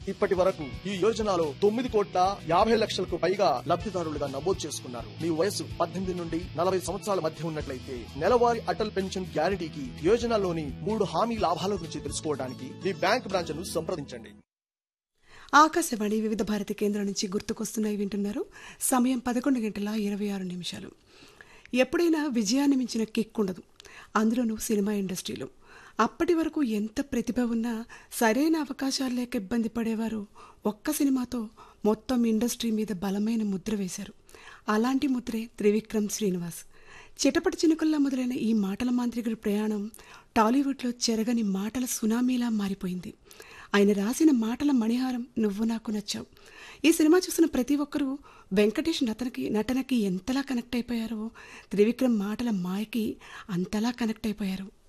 ఇప్పటి వరకు ఈ యోజనలో తొమ్మిది కోట్ల యాభై లక్షలకు పైగా లబ్ధిదారులుగా నమోదు చేసుకున్నారు మీ వయసు పద్దెనిమిది నుండి నలభై సంవత్సరాల మధ్య ఉన్నట్లయితే నెలవారీ అటల్ పెన్షన్ గ్యారంటీకి యోజనలోని మూడు హామీ లాభాల గురించి తెలుసుకోవడానికి మీ బ్యాంక్ బ్రాంచ్ ను సంప్రదించండి ఆకాశవాణి వివిధ భారతి కేంద్రం నుంచి గుర్తుకొస్తున్నాయి వింటున్నారు సమయం పదకొండు గంటల ఇరవై ఆరు నిమిషాలు ఎప్పుడైనా విజయాన్ని మించిన కిక్ ఉండదు అందులోనూ సినిమా ఇండస్ట్రీలో అప్పటి వరకు ఎంత ప్రతిభ ఉన్నా సరైన అవకాశాలు లేక ఇబ్బంది పడేవారు ఒక్క సినిమాతో మొత్తం ఇండస్ట్రీ మీద బలమైన ముద్ర వేశారు అలాంటి ముద్రే త్రివిక్రమ్ శ్రీనివాస్ చిటపటి చినుకల్లా మొదలైన ఈ మాటల మాంత్రికుడి ప్రయాణం టాలీవుడ్లో చెరగని మాటల సునామీలా మారిపోయింది ఆయన రాసిన మాటల మణిహారం నువ్వు నాకు నచ్చావు ఈ సినిమా చూసిన ప్రతి ఒక్కరూ వెంకటేష్ నటనకి నటనకి ఎంతలా కనెక్ట్ అయిపోయారో త్రివిక్రమ్ మాటల మాయకి అంతలా కనెక్ట్ అయిపోయారు